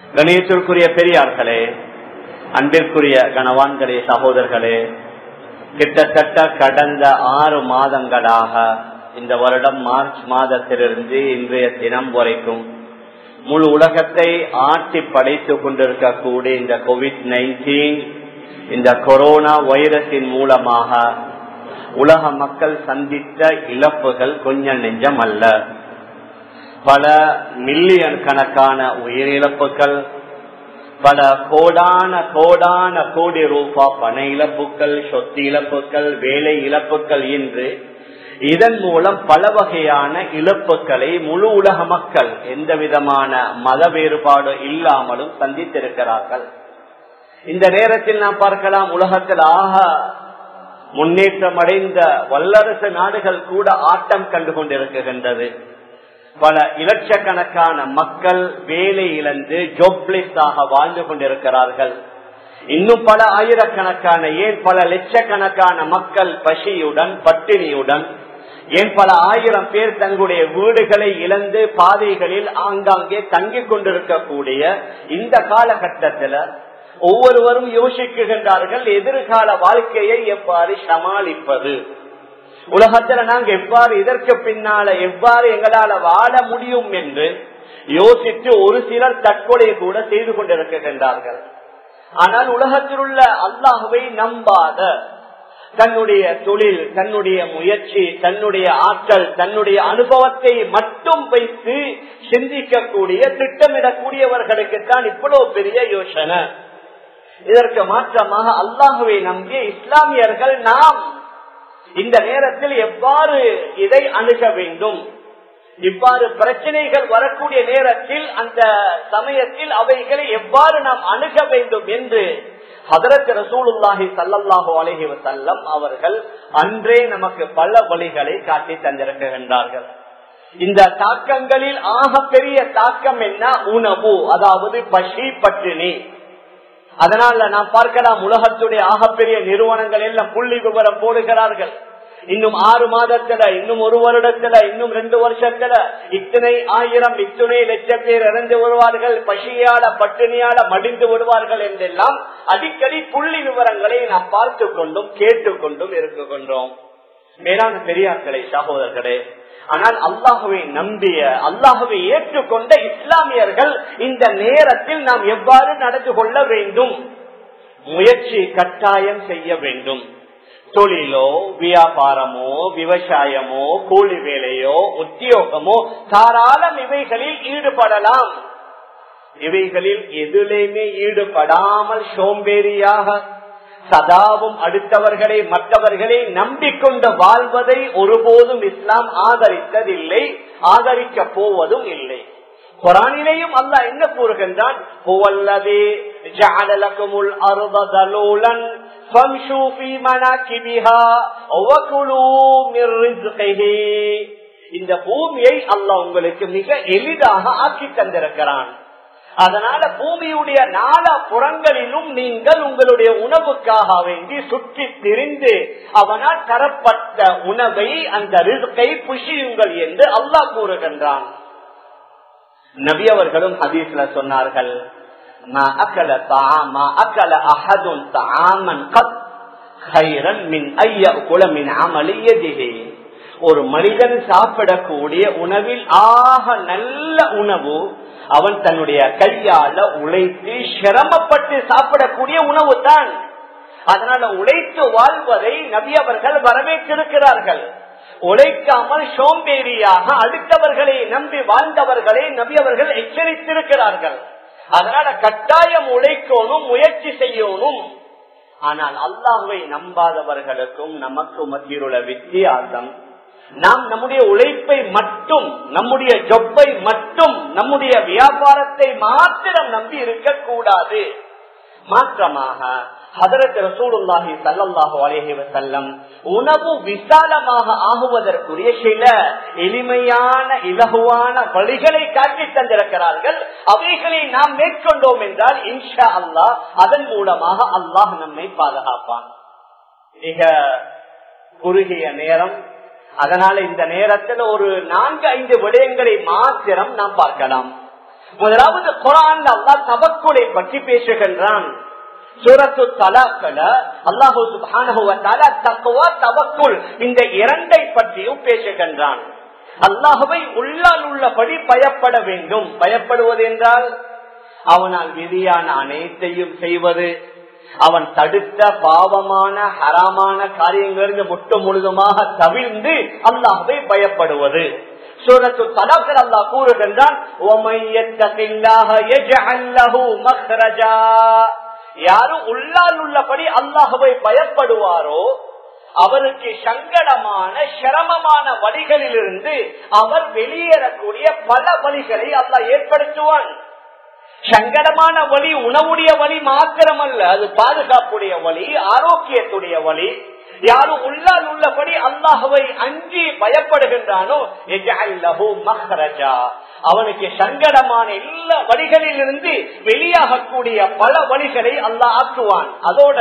கணியத்திற்குரிய பெரியார்களே அன்பிற்குரிய கணவான்களே சகோதரர்களே கிட்டத்தட்ட கடந்த ஆறு மாதங்களாக இந்த வருடம் மார்ச் மாதத்திலிருந்து இன்றைய தினம் வரைக்கும் முழு உலகத்தை ஆட்டி படைத்துக் கொண்டிருக்கக்கூடிய இந்த கோவிட் நைன்டீன் இந்த கொரோனா வைரஸின் மூலமாக உலக மக்கள் சந்தித்த இழப்புகள் கொஞ்சம் நெஞ்சம் அல்ல பல மில்லியன் கணக்கான உயிரிழப்புகள் பல கோடான கோடான கோடி ரூபா பண இழப்புகள் சொத்து இழப்புகள் வேலை இழப்புகள் என்று இதன் மூலம் பல வகையான இழப்புகளை முழு உலக மக்கள் எந்த விதமான மத வேறுபாடு இல்லாமலும் சந்தித்திருக்கிறார்கள் இந்த நேரத்தில் நாம் பார்க்கலாம் உலகத்தில் ஆக முன்னேற்றம் அடைந்த வல்லரசு நாடுகள் கூட ஆட்டம் கண்டு கொண்டிருக்கின்றது பல இலட்சக்கணக்கான மக்கள் வேலை இழந்து ஜோப்லிஸாக வாழ்ந்து கொண்டிருக்கிறார்கள் இன்னும் பல ஆயிரக்கணக்கான ஏன் பல லட்சக்கணக்கான மக்கள் பசியுடன் பட்டினியுடன் ஏன் பல ஆயிரம் பேர் தங்களுடைய வீடுகளை இழந்து பாதைகளில் ஆங்காங்கே தங்கிக் கொண்டிருக்கக்கூடிய இந்த காலகட்டத்தில் ஒவ்வொருவரும் யோசிக்குகின்றார்கள் எதிர்கால வாழ்க்கையை எவ்வாறு சமாளிப்பது உலகத்துல நாங்க எவ்வாறு இதற்கு பின்னால எவ்வாறு எங்களால வாழ முடியும் என்று யோசித்து ஒரு சிலர் தற்கொலை கூட செய்து கொண்டிருக்கின்றார்கள் ஆனால் உலகத்தில் உள்ள அல்லாஹுவை நம்பாத தன்னுடைய தொழில் தன்னுடைய முயற்சி தன்னுடைய ஆற்றல் தன்னுடைய அனுபவத்தை மட்டும் வைத்து சிந்திக்கக்கூடிய திட்டமிடக்கூடியவர்களுக்கு தான் இவ்வளவு பெரிய யோசனை இதற்கு மாற்றமாக அல்லாஹுவை நம்பிய இஸ்லாமியர்கள் நாம் இந்த நேரத்தில் எவ்வாறு இதை அணுக வேண்டும் இவ்வாறு பிரச்சனைகள் வரக்கூடிய நேரத்தில் அந்த சமயத்தில் அவைகளை எவ்வாறு நாம் அணுக வேண்டும் என்று ஹதரத் ரசூலுல்லாஹி சல்லாஹு அலஹி வசல்லம் அவர்கள் அன்றே நமக்கு பல வழிகளை காட்டி தந்திருக்கின்றார்கள் இந்த தாக்கங்களில் ஆக பெரிய தாக்கம் என்ன உணவு அதாவது பசி பட்டினி அதனால நாம் பார்க்கலாம் உலகத்துடைய ஆகப்பெரிய நிறுவனங்கள் எல்லாம் புள்ளி விவரம் போடுகிறார்கள் இன்னும் ஆறு மாதத்துல இன்னும் ஒரு வருடத்துல இன்னும் ரெண்டு வருஷத்துல இத்தனை ஆயிரம் இத்தனை லட்சம் பேர் இறந்து வருவார்கள் பசியால பட்டினியால மடிந்து விடுவார்கள் என்றெல்லாம் அடிக்கடி புள்ளி விவரங்களை நாம் பார்த்து கொண்டும் கேட்டுக்கொண்டும் இருந்து கொண்டோம் மேலான பெரியார்களே சகோதரர்களே ஆனால் அல்லாஹுவை நம்பிய அல்லாஹுவை ஏற்றுக்கொண்ட இஸ்லாமியர்கள் இந்த நேரத்தில் நாம் எவ்வாறு நடந்து கொள்ள வேண்டும் முயற்சி கட்டாயம் செய்ய வேண்டும் தொழிலோ வியாபாரமோ விவசாயமோ கூலி வேலையோ உத்தியோகமோ தாராளம் இவைகளில் ஈடுபடலாம் இவைகளில் எதிலையுமே ஈடுபடாமல் சோம்பேறியாக சதாவும் அடுத்தவர்களை மற்றவர்களை நம்பிக்கொண்டு வாழ்வதை ஒருபோதும் இஸ்லாம் ஆதரித்ததில்லை ஆதரிக்க போவதும் இல்லை குரானிலேயும் அல்ல என்ன கூறுகின்றான் இந்த பூமியை அல்லாஹ் உங்களுக்கு மிக எளிதாக ஆக்கி தந்திருக்கிறான் அதனால பூமியுடைய நாலா புறங்களிலும் நீங்கள் உங்களுடைய உணவுக்காக வேண்டி சுற்றி திரிந்து அவனால் தரப்பட்ட உணவை அந்த ரிஸ்கை புஷியுங்கள் என்று அல்லாஹ் கூறுகின்றான் நபி அவர்களும் ஹதீஸ்ல சொன்னார்கள் ஒரு மனிதன் சாப்பிடக்கூடிய உணவில் ஆக நல்ல உணவு அவன் தன்னுடைய கையால உழைத்து சிரமப்பட்டு சாப்பிடக்கூடிய உணவு தான் அதனால உழைத்து வாழ்வதை நபி அவர்கள் வரவேற்றிருக்கிறார்கள் உழைக்காமல் சோம்பேறியாக அடுத்தவர்களை நம்பி வாழ்ந்தவர்களை நபி அவர்கள் எச்சரித்திருக்கிறார்கள் அதனால கட்டாயம் உழைக்கணும் முயற்சி செய்யணும் ஆனால் அல்லாஹுவை நம்பாதவர்களுக்கும் நமக்கு மத்தியில் உள்ள வித்தியாசம் நாம் நம்முடைய உழைப்பை மட்டும் நம்முடைய ஜொப்பை மட்டும் நம்முடைய வியாபாரத்தை மாத்திரம் நம்பி இருக்கக்கூடாது மாற்றமாக ஹதரத் ரசூலுல்லாஹி சல்லல்லாஹு அலைஹி வஸல்லம் உணவு விசாலமாக ஆகுவதற்குரிய சில எளிமையான இலகுவான வழிகளை காட்டி தந்திருக்கிறார்கள் அவைகளை நாம் மேற்கொண்டோம் என்றால் இன்ஷா அல்லாஹ் அதன் மூலமாக அல்லாஹ் நம்மை பாதுகாப்பான் மிக குறுகிய நேரம் அதனால இந்த நேரத்தில் ஒரு நான்கு ஐந்து விடயங்களை மாத்திரம் நாம் பார்க்கலாம் முதலாவது குரான் அல்லா தவக்குலை பற்றி பேசுகின்றான் சூரத்து தலாக்கல அல்லாஹூ தக்குவா தவக்குள் இந்த இரண்டை பற்றியும் பேசுகின்றான் அல்லாஹுவை உள்ளால் உள்ளபடி பயப்பட வேண்டும் பயப்படுவது என்றால் அவனால் விதியான அனைத்தையும் செய்வது அவன் தடுத்த பாவமான ஹராமான காரியங்களிலிருந்து முட்டு முழுதுமாக தவிர்ந்து அல்லாஹுவை பயப்படுவது சூரத்து தலாக்கல் அல்லாஹ் கூறுகின்றான் யாரும் உள்ளால் உள்ளபடி அல்லாஹுவை பயப்படுவாரோ அவருக்கு சங்கடமான சிரமமான வழிகளிலிருந்து அவர் வெளியேறக்கூடிய பல வழிகளை அல்லாஹ் ஏற்படுத்துவான் சங்கடமான வழி உணவுடைய வழி மாத்திரமல்ல அது பாதுகாப்புடைய வழி ஆரோக்கியத்துடைய வழி யாரும் உள்ளால் உள்ளபடி அல்லாஹுவை அஞ்சி பயப்படுகின்றானோ மஹரஜா அவனுக்கு சங்கடமான எல்லா வழிகளில் இருந்து வெளியாகக்கூடிய பல வழிகளை அல்லாஹ் ஆக்குவான் அதோட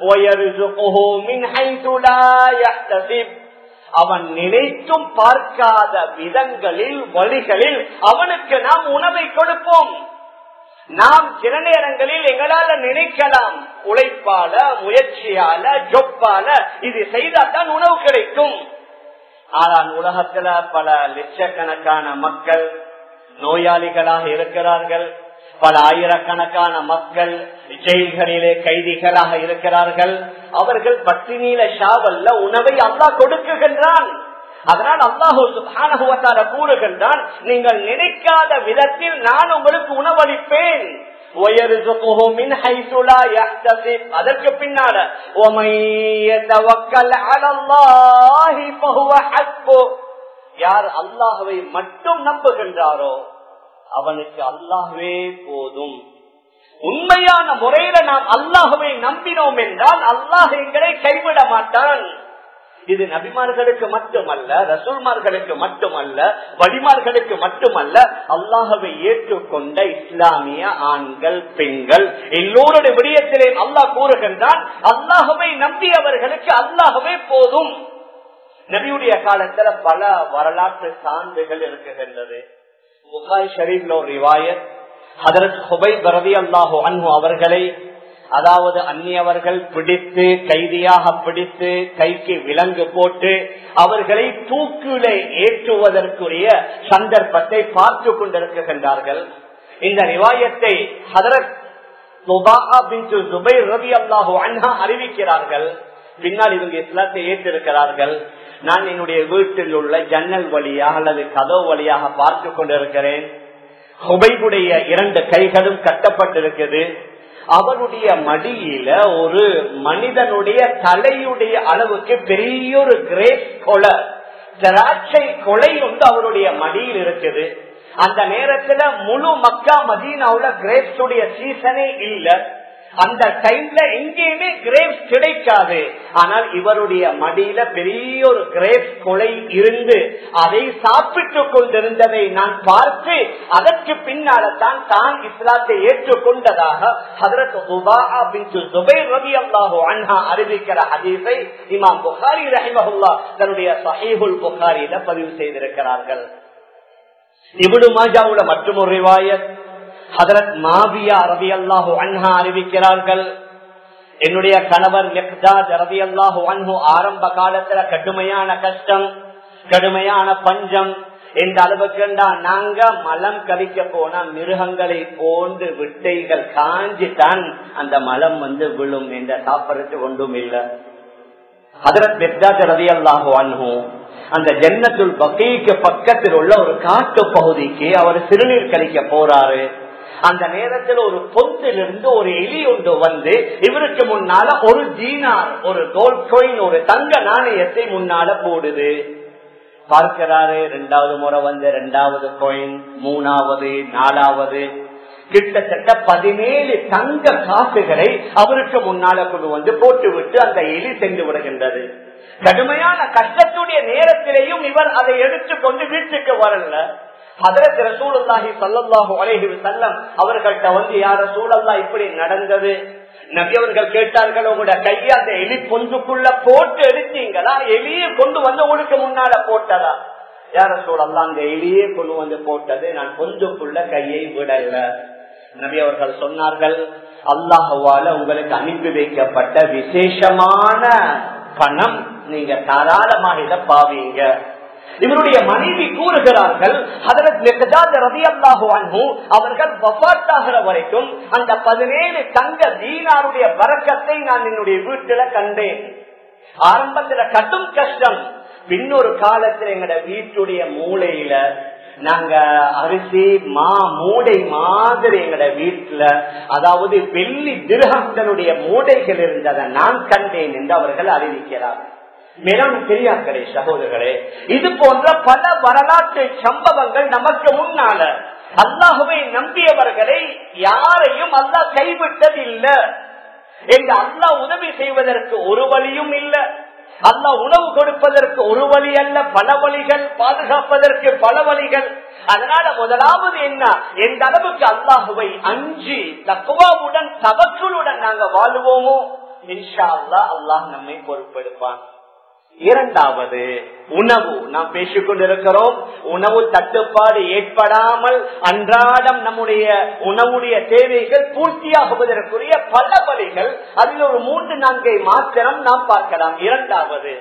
அவன் நினைத்தும் பார்க்காத விதங்களில் வழிகளில் அவனுக்கு நாம் உணவை கொடுப்போம் நாம் சில நேரங்களில் எங்களால நினைக்கலாம் உழைப்பால முயற்சியால ஜொப்பால இது செய்தால்தான் உணவு கிடைக்கும் ஆனால் உலகத்துல பல லட்சக்கணக்கான மக்கள் நோயாளிகளாக இருக்கிறார்கள் பல ஆயிரக்கணக்கான மக்கள் ஜெயில்களிலே கைதிகளாக இருக்கிறார்கள் அவர்கள் பட்டினியில ஷாவல்ல உணவை அல்லா கொடுக்குகின்றான் அதனால் அல்லாஹூ சுபானகுவத்தால கூறுகின்றான் நீங்கள் நினைக்காத விதத்தில் நான் உங்களுக்கு உணவளிப்பேன் அதற்கு பின்னால யார் அல்லாஹுவை மட்டும் நம்புகின்றாரோ அவனுக்கு அல்லாஹுவே போதும் உண்மையான முறையில நாம் அல்லாஹுவை நம்பினோம் என்றால் அல்லாஹ் எங்களை கைவிட மாட்டான் இது நபிமார்களுக்கு மட்டுமல்ல ரசூல்மார்களுக்கு மட்டுமல்ல வடிமார்களுக்கு மட்டுமல்ல அல்லாஹவை ஏற்றுக்கொண்ட இஸ்லாமிய ஆண்கள் பெண்கள் எல்லோருடைய விடயத்திலே அல்லாஹ் கூறுகின்றான் அல்லாஹவை நம்பியவர்களுக்கு அல்லாஹவே போதும் நபியுடைய காலத்துல பல வரலாற்று சான்றுகள் இருக்குகின்றது புகாய் ஷரீப்ல ஒரு ரிவாயத் ஹதரத் ஹுபை பரதி அல்லாஹு அன்ஹு அவர்களை அதாவது அந்நியவர்கள் பிடித்து கைதியாக பிடித்து கைக்கு விலங்கு போட்டு அவர்களை தூக்கில ஏற்றுவதற்குரிய சந்தர்ப்பத்தை பார்த்து கொண்டிருக்கின்றார்கள் இந்த நிவாயத்தை ஹதரத் ரவி அல்லாஹு அண்ணா அறிவிக்கிறார்கள் பின்னால் இவங்க இஸ்லாத்தை ஏற்றிருக்கிறார்கள் நான் என்னுடைய வீட்டில் உள்ள ஜன்னல் வழியாக அல்லது கதவு வழியாக பார்த்து கொண்டிருக்கிறேன் ஹுபைபுடைய இரண்டு கைகளும் கட்டப்பட்டிருக்குது அவனுடைய மடியில ஒரு மனிதனுடைய தலையுடைய அளவுக்கு பெரிய ஒரு கிரேப் கொலை திராட்சை கொலை வந்து அவருடைய மடியில் இருக்குது அந்த நேரத்துல முழு மக்கா மதீனாவுல கிரேப்ஸ் உடைய சீசனே இல்ல அந்த டைம்ல எங்கேயுமே கிரேப்ஸ் கிடைக்காது ஆனால் இவருடைய மடியில பெரிய ஒரு கிரேப்ஸ் கொலை இருந்து அதை சாப்பிட்டுக் கொண்டிருந்ததை நான் பார்த்து அதற்கு பின்னால தான் தான் இஸ்லாத்தை ஏற்றுக்கொண்டதாக ஹதரத் ரவி அல்லாஹு அன்ஹா அறிவிக்கிற ஹதீஸை இமாம் புகாரி ரஹிமஹுல்லா தன்னுடைய சஹீஹுல் புகாரியில பதிவு செய்திருக்கிறார்கள் இவனு மாஜாவுல மற்றும் ஒரு ரிவாயத் ஹதரத் மாவியா ரவி அல்லாஹு அன்ஹா அறிவிக்கிறார்கள் என்னுடைய கணவர் மெக்தாத் ரவி அல்லாஹு அன்ஹு ஆரம்ப காலத்துல கடுமையான கஷ்டம் கடுமையான பஞ்சம் எந்த அளவுக்கு நாங்க மலம் கழிக்க போனா மிருகங்களை போன்று விட்டைகள் காஞ்சித்தான் அந்த மலம் வந்து விழும் என்ற சாப்பிடறதுக்கு ஒன்றும் இல்லை ஹதரத் மெக்தாத் ரவி அல்லாஹு அன்ஹு அந்த ஜன்னத்துல் பகைக்கு பக்கத்தில் உள்ள ஒரு காட்டு பகுதிக்கு அவர் சிறுநீர் கழிக்க போறாரு அந்த நேரத்தில் ஒரு பொந்திலிருந்து ஒரு எலி ஒன்று வந்து இவருக்கு முன்னால ஒரு ஜீனார் ஒரு கோல்ட் கோயின் ஒரு தங்க நாணயத்தை முன்னால போடுது பார்க்கிறாரு ரெண்டாவது முறை வந்து ரெண்டாவது கோயின் மூணாவது நாலாவது கிட்டத்தட்ட பதினேழு தங்க காசுகளை அவருக்கு முன்னால கொண்டு வந்து போட்டுவிட்டு அந்த எலி சென்று விடுகின்றது கடுமையான கஷ்டத்துடைய நேரத்திலேயும் இவர் அதை எடுத்துக்கொண்டு வீட்டுக்கு வரல ஹதரத் ரசூலுல்லாஹி ஸல்லல்லாஹு அலைஹி வஸல்லம் அவர்கள்ட்ட வந்து யார் ரசூலல்லா இப்படி நடந்தது நபி அவர்கள் கேட்டார்கள் உங்களோட கையை அந்த எலி பொந்துக்குள்ள போட்டு எடுத்தீங்களா எலியை கொண்டு வந்து உங்களுக்கு முன்னால போட்டதா யார சூழல்லாம் அந்த எலியே கொண்டு வந்து போட்டது நான் கொஞ்சக்குள்ள கையை விடல நபி அவர்கள் சொன்னார்கள் அல்லாஹுவால உங்களுக்கு அனுப்பி வைக்கப்பட்ட விசேஷமான பணம் நீங்க தாராளமாக இதை பாவீங்க இவருடைய மனைவி கூறுகிறார்கள் அவர்கள் வபாத்தாகிற வரைக்கும் அந்த பதினேழு தங்க தீனாருடைய வரக்கத்தை நான் என்னுடைய வீட்டுல கண்டேன் ஆரம்பத்துல கடும் கஷ்டம் பின்னொரு காலத்துல எங்கட வீட்டுடைய மூளையில நாங்க அரிசி மா மூடை மாதிரி எங்கட வீட்டுல அதாவது வெள்ளி திருகங்களுடைய மூடைகள் இருந்ததை நான் கண்டேன் என்று அவர்கள் அறிவிக்கிறார்கள் மேலும் பெரியார்களே சகோதரர்களே இது போன்ற பல வரலாற்று சம்பவங்கள் நமக்கு முன்னால அல்லாஹுவை நம்பியவர்களை யாரையும் அல்லாஹ் கைவிட்டதில்லை என்று அல்லாஹ் உதவி செய்வதற்கு ஒரு வழியும் இல்லை அல்லாஹ் உணவு கொடுப்பதற்கு ஒரு வழி அல்ல பல வழிகள் பாதுகாப்பதற்கு பல வழிகள் அதனால முதலாவது என்ன எந்த அளவுக்கு அல்லாஹுவை அஞ்சு தக்குவாவுடன் தவக்குளுடன் நாங்க வாழுவோமோ இன்ஷா அல்லா அல்லாஹ் நம்மை பொறுப்பெடுப்பான் இரண்டாவது உணவு நாம் பேசிக் கொண்டிருக்கிறோம் உணவு தட்டுப்பாடு ஏற்படாமல் அன்றாடம் நம்முடைய உணவுடைய தேவைகள் பூர்த்தியாகுவதற்குரிய பல வழிகள் அதில் ஒரு மூன்று நான்கை மாத்திரம் நாம் பார்க்கலாம் இரண்டாவது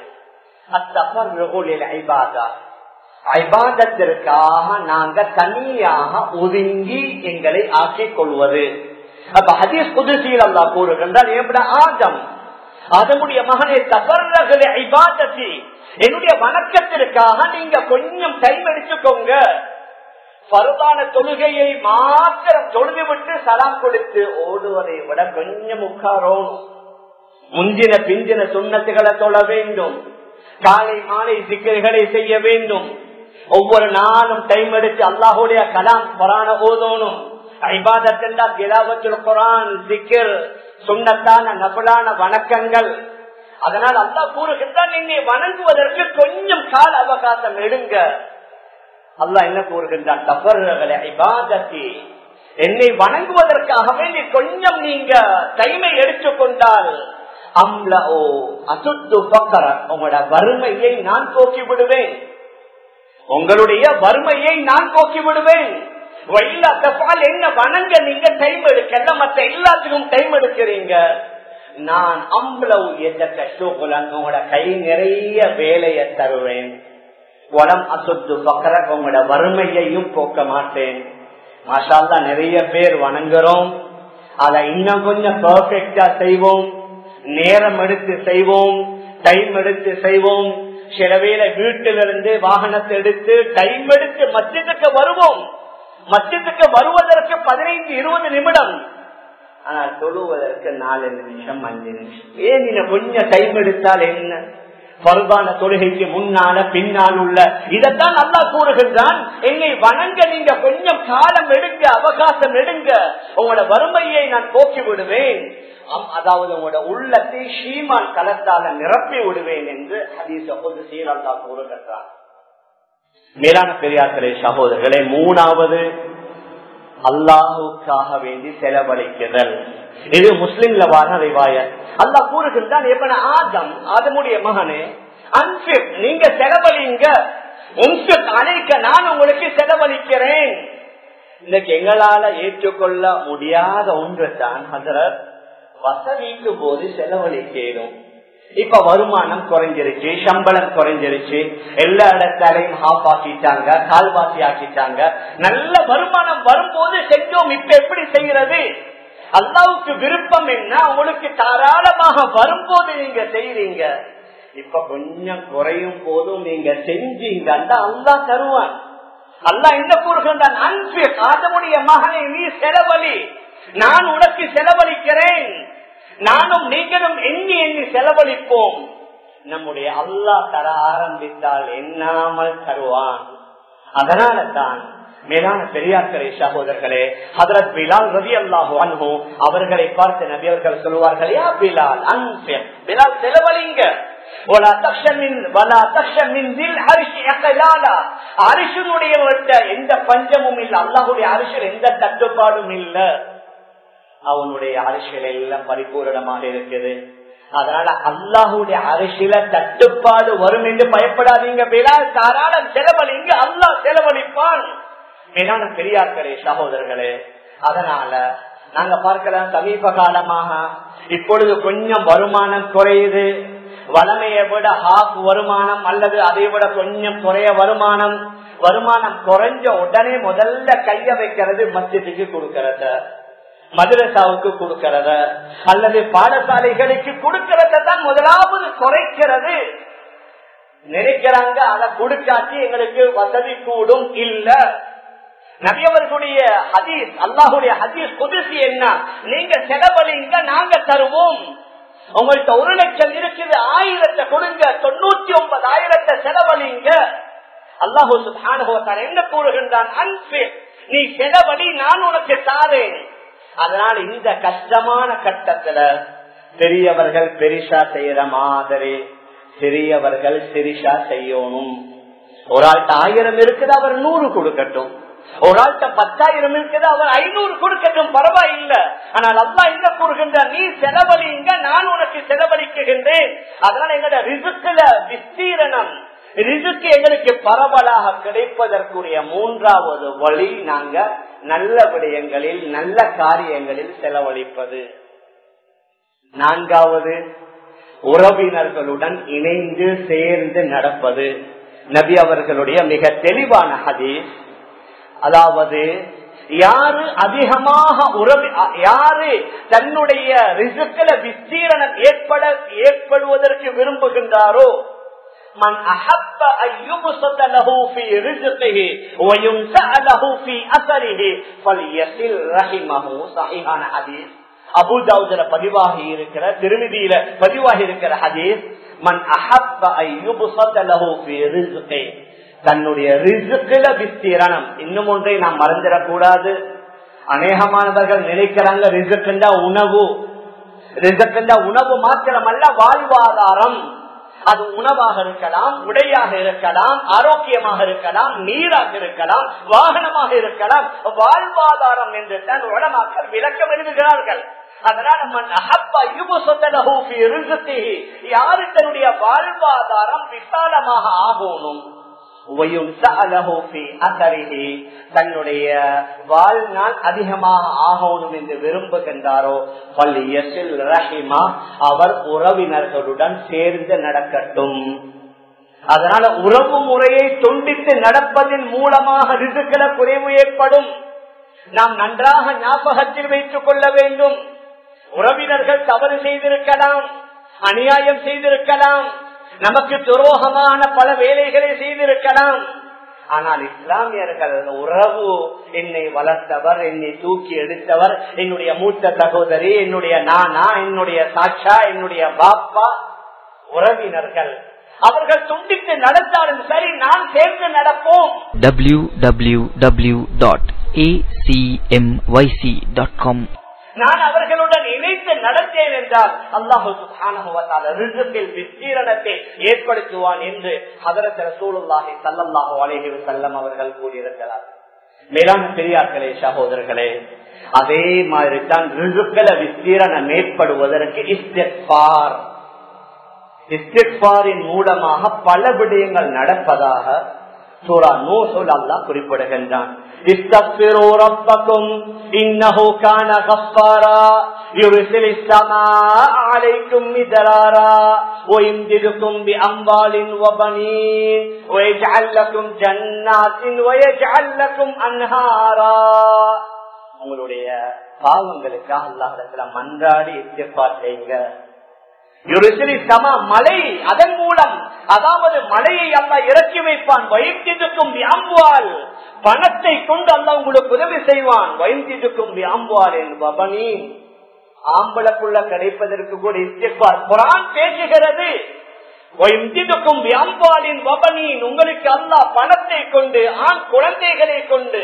ஐபாதா ஐபாதத்திற்காக நாங்க தனியாக ஒதுங்கி எங்களை ஆக்கிக் கொள்வது அப்ப ஹதீஸ் புதுசீல் அல்லா கூறுகின்றார் எப்படி ஆதம் அதனுடைய மகனை தவறகளை ஐபாதத்தி என்னுடைய வணக்கத்திற்காக நீங்க கொஞ்சம் டைம் எடுத்துக்கோங்க பருவான தொழுகையை மாத்திரம் தொழுது விட்டு சலாம் கொடுத்து ஓடுவதை விட கொஞ்சம் உட்காரோம் முந்தின பிந்தின சுண்ணத்துகளை தொழ வேண்டும் காலை மாலை சிக்கல்களை செய்ய வேண்டும் ஒவ்வொரு நாளும் டைம் எடுத்து அல்லாஹுடைய கலாம் புராண ஓதோனும் ஐபாதத்தா கிலாவத்துல் குரான் சிக்கர் சுண்ணத்தான நபலான வணக்கங்கள் அதனால் அல்லா கூறுகின்றான் என்னை வணங்குவதற்கு கொஞ்சம் கால அவகாசம் எடுங்க அல்லா என்ன கூறுகின்றான் தவறுகளை ஐபாதத்தி என்னை வணங்குவதற்காக வேண்டி கொஞ்சம் நீங்க டைமை எடுத்துக்கொண்டால் அம்ல ஓ அசுத்து பக்கர உங்களோட வறுமையை நான் போக்கி விடுவேன் உங்களுடைய வறுமையை நான் போக்கி விடுவேன் என்ன வணங்க நீங்க டைம் எடுக்கல மற்ற எல்லாத்துக்கும் டைம் எடுக்கிறீங்க நான் அம்பளவு உங்களோட கை நிறைய வேலையை தருவேன் உடம் அசுத்து பக்கர உங்களோட வறுமையையும் போக்க மாட்டேன் மாஷால்லா நிறைய பேர் வணங்குறோம் அதை இன்னும் கொஞ்சம் பர்ஃபெக்டா செய்வோம் நேரம் எடுத்து செய்வோம் டைம் எடுத்து செய்வோம் சில வேளை வீட்டிலிருந்து வாகனத்தை எடுத்து டைம் எடுத்து மத்தியத்துக்கு வருவோம் மத்தியத்துக்கு வருவதற்கு பதினைந்து இருபது நிமிடம் ஆனால் தொழுவதற்கு நாலு நிமிஷம் அஞ்சு நிமிஷம் ஏன் நீங்க கொஞ்சம் டைம் எடுத்தால் என்ன பருவான தொழுகைக்கு முன்னால பின்னால் உள்ள இதைத்தான் நல்லா கூறுகின்றான் என்னை வணங்க நீங்க கொஞ்சம் காலம் எடுங்க அவகாசம் எடுங்க உங்களோட வறுமையை நான் போக்கி விடுவேன் அதாவது உங்களோட உள்ளத்தை ஷீமான் கலத்தால நிரப்பி விடுவேன் என்று ஹதீச பொது சீரல்லா கூறுகின்றான் மேலான பெரியார்களே சகோதரர்களே மூணாவது அல்லாஹுக்காக வேண்டி செலவழிக்குதல் இது முஸ்லிம்ல வர ரிவாய அல்லா கூறுகின்றான் எப்ப ஆதம் ஆதமுடைய மகனே அன்பிப் நீங்க செலவழிங்க அழைக்க நான் உங்களுக்கு செலவழிக்கிறேன் இன்னைக்கு எங்களால ஏற்றுக்கொள்ள முடியாத ஒன்று தான் ஹசரத் வசதிக்கு போது செலவழிக்கணும் இப்ப வருமானம் குறைஞ்சிருச்சு சம்பளம் குறைஞ்சிருச்சு எல்லா இடத்தாலையும் ஹாஃப் ஆக்கிட்டாங்க கால்வாசி ஆக்கிட்டாங்க நல்ல வருமானம் வரும்போது செஞ்சோம் இப்ப எப்படி செய்யறது அல்லாவுக்கு விருப்பம் என்ன உங்களுக்கு தாராளமாக வரும்போது நீங்க செய்யறீங்க இப்ப கொஞ்சம் குறையும் போதும் நீங்க செஞ்சீங்கன்னா அல்லா தருவான் அல்லா என்ன கூறுகின்றான் அன்பு ஆதமுடைய மகனை நீ செலவழி நான் உனக்கு செலவழிக்கிறேன் நானும் நீங்களும் எண்ணி எண்ணி செலவழிப்போம் நம்முடைய அல்லா தர ஆரம்பித்தால் எண்ணாமல் தருவான் அதனால தான் மேலான பெரியார்களே சகோதரர்களே ஹதரத் பிலால் ரவி அல்லாஹு அன்பு அவர்களை பார்த்து நபி அவர்கள் சொல்லுவார்கள் யா பிலால் அன்பு பிலால் செலவழிங்க எந்த பஞ்சமும் இல்ல அல்லாஹுடைய அரிசில் எந்த தட்டுப்பாடும் இல்ல அவனுடைய அரசியல் எல்லாம் பரிபூரணமாக இருக்குது அதனால அல்லாஹுடைய அரசியல தட்டுப்பாடு வரும் என்று பயப்படாதீங்க பிலால் தாராளம் செலவழிங்க அல்லாஹ் செலவழிப்பான் மேலான பெரியார்களே சகோதரர்களே அதனால நாங்க பார்க்கலாம் சமீப காலமாக இப்பொழுது கொஞ்சம் வருமானம் குறையுது வளமையை விட ஹாஃப் வருமானம் அல்லது அதை விட கொஞ்சம் குறைய வருமானம் வருமானம் குறைஞ்ச உடனே முதல்ல கைய வைக்கிறது மத்தியத்துக்கு கொடுக்கறத மதுரசாவுக்கு கொடுக்கறத அல்லது பாடசாலைகளுக்கு கொடுக்கறத தான் முதலாவது குறைக்கிறது நினைக்கிறாங்க அதை கொடுக்காட்டி எங்களுக்கு வசதி கூடும் இல்ல நபியவர்களுடைய ஹதீஸ் அல்லாஹுடைய ஹதீஸ் புதுசு என்ன நீங்க செலவழிங்க நாங்க தருவோம் உங்கள்கிட்ட ஒரு லட்சம் இருக்குது ஆயிரத்தை கொடுங்க தொண்ணூத்தி ஒன்பது ஆயிரத்தை செலவழிங்க அல்லாஹூ சுபானுபவத்தால் என்ன கூறுகின்றான் அன்பு நீ செலவழி நான் உனக்கு தாரேன் அதனால இந்த கஷ்டமான கட்டத்துல பெரியவர்கள் பெரிசா செய்யற மாதிரி சிறியவர்கள் சிரிசா செய்யணும் ஒரு ஆள்கிட்ட ஆயிரம் இருக்குது அவர் நூறு கொடுக்கட்டும் ஒரு ஆள்கிட்ட பத்தாயிரம் இருக்குது அவர் ஐநூறு கொடுக்கட்டும் பரவாயில்ல ஆனால் அல்லா என்ன கூறுகின்ற நீ செலவழிங்க நான் உனக்கு செலவழிக்குகின்றேன் அதனால எங்களோட ரிசுக்குல விஸ்தீரணம் ரிசுக்கு எங்களுக்கு பரவலாக கிடைப்பதற்குரிய மூன்றாவது வழி நாங்க நல்ல விடயங்களில் நல்ல காரியங்களில் செலவழிப்பது நான்காவது உறவினர்களுடன் இணைந்து சேர்ந்து நடப்பது நபி அவர்களுடைய மிக தெளிவான ஹதீஸ் அதாவது யாரு அதிகமாக உறவி யாரு தன்னுடைய ரிசுக்கள விஸ்தீரணம் ஏற்பட ஏற்படுவதற்கு விரும்புகின்றாரோ من أحب أن يبسط له في رزقه وينسأ له في أثره فليصل رحمه صحيحان حديث அபு தாவுதுல பதிவாகி இருக்கிற திருமதியில பதிவாகி இருக்கிற ஹதீஸ் மன் அஹப்ப தன்னுடைய ரிசுக்குல விஸ்தீரணம் இன்னும் ஒன்றை நாம் மறந்துடக்கூடாது அநேகமானவர்கள் நினைக்கிறாங்க ரிசுக்குண்டா உணவு ரிசுக்குண்டா உணவு மாத்திரமல்ல வாழ்வாதாரம் அது உணவாக இருக்கலாம் உடையாக இருக்கலாம் ஆரோக்கியமாக இருக்கலாம் நீராக இருக்கலாம் வாகனமாக இருக்கலாம் வாழ்வாதாரம் என்று தான் உடமாக்கள் விளக்கம் எழுதுகிறார்கள் அதனால யாரு தன்னுடைய வாழ்வாதாரம் விசாலமாக ஆகணும் தன்னுடைய வாழ்நாள் அதிகமாக ஆகணும் என்று விரும்புகின்றாரோ பள்ளியசில் ரஹிமா அவர் உறவினர்களுடன் சேர்ந்து நடக்கட்டும் அதனால உறவு முறையை துண்டித்து நடப்பதன் மூலமாக ரிசுக்கள குறைவு ஏற்படும் நாம் நன்றாக ஞாபகத்தில் வைத்துக் கொள்ள வேண்டும் உறவினர்கள் தவறு செய்திருக்கலாம் அநியாயம் செய்திருக்கலாம் நமக்கு துரோகமான பல வேலைகளை செய்திருக்கலாம் ஆனால் இஸ்லாமியர்கள் உறவு என்னை வளர்த்தவர் என்னை தூக்கி எடுத்தவர் என்னுடைய மூத்த சகோதரி என்னுடைய நானா என்னுடைய சாட்சா என்னுடைய பாப்பா உறவினர்கள் அவர்கள் துண்டித்து நடந்தாலும் சரி நான் சேர்ந்து நடப்போம் www.acmyc.com நான் அவர்களுடன் இணைந்து நடந்தேன் என்றால் அல்லாஹு விஸ்தீரணத்தை ஏற்படுத்துவான் என்று ஹதரத் ரசூலுல்லாஹி சல்லல்லாஹு அலைஹி வஸல்லம் அவர்கள் கூறியிருக்கிறார் மேலான பெரியார்களே சகோதரர்களே அதே மாதிரி தான் ரிசுக்கள விஸ்தீரணம் ஏற்படுவதற்கு இஸ்திஃபார் இஸ்திஃபாரின் மூலமாக பல விடயங்கள் நடப்பதாக சூரா நூசுல் அல்லாஹ் குறிப்பிடுகின்றான் استغفروا ربكم إنه كان غفارا يرسل السماء عليكم مدرارا ويمددكم بأموال وبنين ويجعل لكم جنات ويجعل لكم أنهارا உங்களுடைய பாவங்களுக்காக அல்லாஹிடத்துல மன்றாடி இஸ்திஃபார் செய்யுங்க சமா மழை அதன் மூலம் அதாவது மழையை அல்ல இறக்கி வைப்பான் வயந்திருக்கும் வியாம்புவால் பணத்தை கொண்டு அல்ல உங்களுக்கு உதவி செய்வான் வயந்திருக்கும் வியாம்புவால் என்பவனி ஆம்பளக்குள்ள கிடைப்பதற்கு கூட இஸ்திஃபார் குரான் பேசுகிறது வயந்திருக்கும் வியாம்பாலின் வபனின் உங்களுக்கு அல்லா பணத்தை கொண்டு ஆண் குழந்தைகளை கொண்டு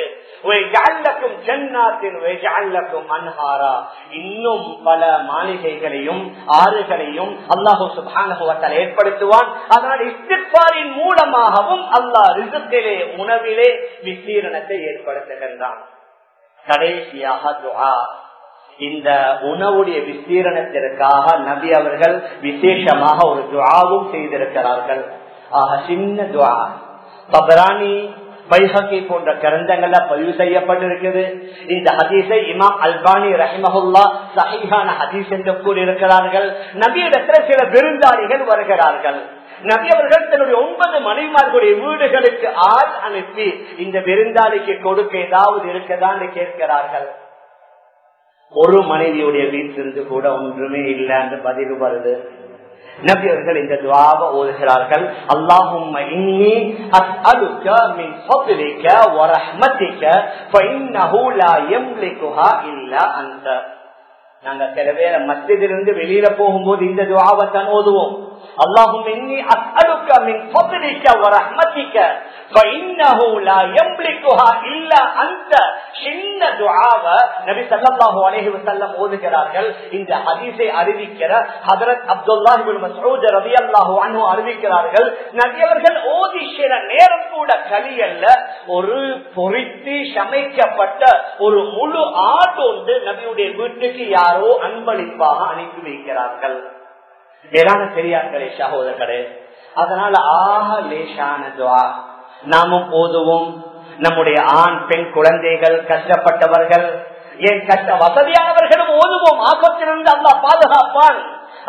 அன்ஹாரா இன்னும் பல மாளிகைகளையும் ஆறுகளையும் அல்லாஹூ சுபானுவத்தால் ஏற்படுத்துவான் அதனால் இஸ்திஃபாரின் மூலமாகவும் அல்லாஹ் ரிசுக்கிலே உணவிலே விசீரணத்தை ஏற்படுத்துகின்றான் கடைசியாக துஆ இந்த உணவுடைய விஸ்தீரணத்திற்காக நபி அவர்கள் விசேஷமாக ஒரு துவாவும் செய்திருக்கிறார்கள் ஆக சின்ன துவா பபரானி பைஹக்கி போன்ற கிரந்தங்கள்ல பதிவு செய்யப்பட்டிருக்குது இந்த ஹதீஸை இமாம் அல்பானி ரஹிமஹுல்லா சஹிஹான ஹதீஸ் என்று கூறியிருக்கிறார்கள் நபியிடத்துல சில விருந்தாளிகள் வருகிறார்கள் நபி அவர்கள் தன்னுடைய ஒன்பது மனைமார்களுடைய வீடுகளுக்கு ஆள் அனுப்பி இந்த விருந்தாளிக்கு கொடுக்க ஏதாவது இருக்குதான்னு கேட்கிறார்கள் ஒரு மனைவியுடைய வீட்டிலிருந்து கூட ஒன்றுமே இல்லை என்று பதில் வருது நபி அவர்கள் இந்த துவாவை ஓதுகிறார்கள் அல்லாஹும் இன்னி அஸ்அலுக மின் ஃபضلك ورحمتك فإنه لا يملكها إلا أنت நாங்க சில பேரை மத்தியிலிருந்து வெளியில போகும்போது இந்த துவாவை தான் ஓதுவோம் அல்லாஹும் இன்னி அஸ்அலுக மின் ஃபضلك ورحمتك فإنه لا يملكها إلا أنت சின்ன துஆவை நபி ஸல்லல்லாஹு அலைஹி வஸல்லம் ஓதுகிறார்கள் இந்த ஹதீஸை அறிவிக்கிற ஹஜரத் அப்துல்லாஹ் இப்னு மஸ்ஊத் রাদিয়াল্লাহு அன்ஹு அறிவிக்கிறார்கள் நபி அவர்கள் ஓதி சில நேரம் கூட கலியல்ல ஒரு பொரித்து சமைக்கப்பட்ட ஒரு முழு ஆடு ஒன்று நபியுடைய வீட்டுக்கு யாரோ அன்பளிப்பாக அனுப்பி வைக்கிறார்கள் மேலான பெரியார்களே சகோதரர்களே அதனால ஆக லேசான துவா நாமும் போதுவோம் நம்முடைய ஆண் பெண் குழந்தைகள் கஷ்டப்பட்டவர்கள் ஏன் கஷ்ட வசதியானவர்களும் ஓதுவோம் ஆபத்திலிருந்து அல்லா பாதுகாப்பான்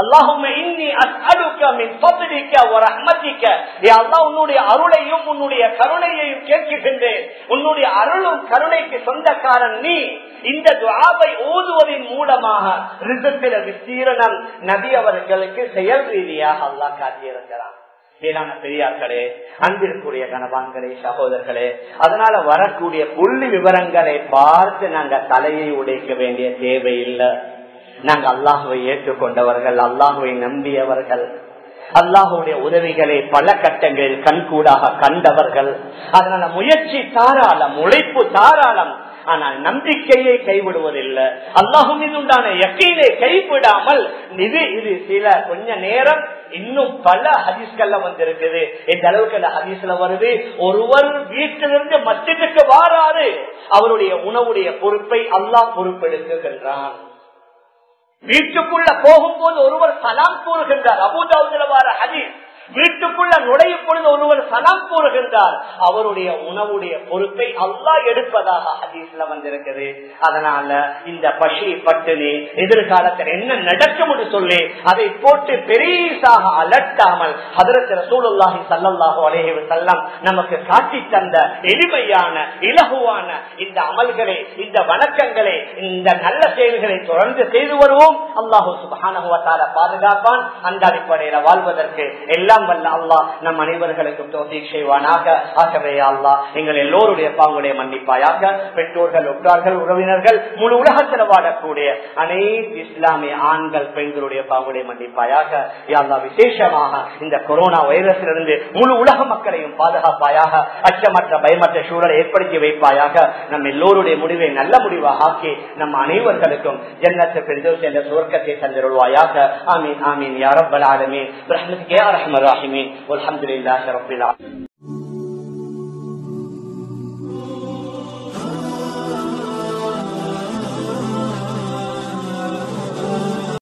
உன்னுடைய அருளையும் உன்னுடைய கருணையையும் கேட்கின்றேன் உன்னுடைய அருளும் கருணைக்கு சொந்தக்காரன் நீ இந்த துவாவை ஓதுவதன் மூலமாக ரிசத்தில விஸ்தீரணம் நபி அவர்களுக்கு செயல் ரீதியாக அல்லா காட்டியிருக்கிறான் மேலான பெரியார்களே அன்பிற்குரிய கணவான்களே சகோதரர்களே அதனால வரக்கூடிய புள்ளி விவரங்களை பார்த்து நாங்க தலையை உடைக்க வேண்டிய தேவையில்லை நாங்க அல்லாஹுவை ஏற்றுக்கொண்டவர்கள் அல்லாஹுவை நம்பியவர்கள் அல்லாஹுடைய உதவிகளை பல கட்டங்களில் கண்கூடாக கண்டவர்கள் அதனால முயற்சி தாராளம் உழைப்பு தாராளம் ஆனால் நம்பிக்கையை கைவிடுவதில்லை அல்லாஹு மீது உண்டான யக்கீனை கைவிடாமல் இது இது சில கொஞ்ச நேரம் இன்னும் பல ஹதீஸ்கள்ல வந்திருக்குது இந்த அளவுக்கு அந்த ஹதீஸ்ல வருது ஒருவர் வீட்டிலிருந்து மத்திற்கு வாராரு அவருடைய உணவுடைய பொறுப்பை அல்லாஹ் பொறுப்பெடுக்குகின்றான் வீட்டுக்குள்ள போகும்போது ஒருவர் சலாம் கூறுகின்றார் அபூதாவுல வார ஹதீஸ் வீட்டுக்குள்ள நுழையும் பொழுது ஒருவர் சலாம் கூறுகின்றார் அவருடைய உணவுடைய பொறுப்பை அல்லா எடுப்பதாக ஹதீஸ்ல வந்திருக்குது அதனால இந்த பசி பட்டினி எதிர்காலத்தில் என்ன நடக்கும் என்று சொல்லி அதை போட்டு பெரியசாக அலட்டாமல் அதற்கு ரசூலுல்லாஹி சல்லல்லாஹு அலைஹி வஸல்லம் நமக்கு காட்டி தந்த எளிமையான இலகுவான இந்த அமல்களை இந்த வணக்கங்களை இந்த நல்ல செயல்களை தொடர்ந்து செய்து வருவோம் அல்லாஹு சுபஹானஹு வ தஆலா பாதுகாப்பான் அந்த அடிப்படையில வாழ்வதற்கு எல்லா எல்லாம் வல்ல அல்லா நம் அனைவர்களுக்கும் தோசிக் செய்வானாக ஆகவே அல்லா எங்கள் எல்லோருடைய பாங்குடைய மன்னிப்பாயாக பெற்றோர்கள் உற்றார்கள் உறவினர்கள் முழு உலகத்தில் வாழக்கூடிய அனைத்து இஸ்லாமிய ஆண்கள் பெண்களுடைய பாங்குடைய மன்னிப்பாயாக யாழ்லா விசேஷமாக இந்த கொரோனா வைரஸிலிருந்து முழு உலக மக்களையும் பாதுகாப்பாயாக அச்சமற்ற பயமற்ற சூழலை ஏற்படுத்தி வைப்பாயாக நம் எல்லோருடைய முடிவை நல்ல முடிவாக ஆக்கி நம் அனைவர்களுக்கும் ஜன்னத்து பெருந்தோஸ் என்ற சுவர்க்கத்தை தந்திருவாயாக ஆமீன் ஆமீன் யாரப்பல் ஆலமீன் ரஹ்மத்துக்கே அரஹமர் الراحمين والحمد لله رب العالمين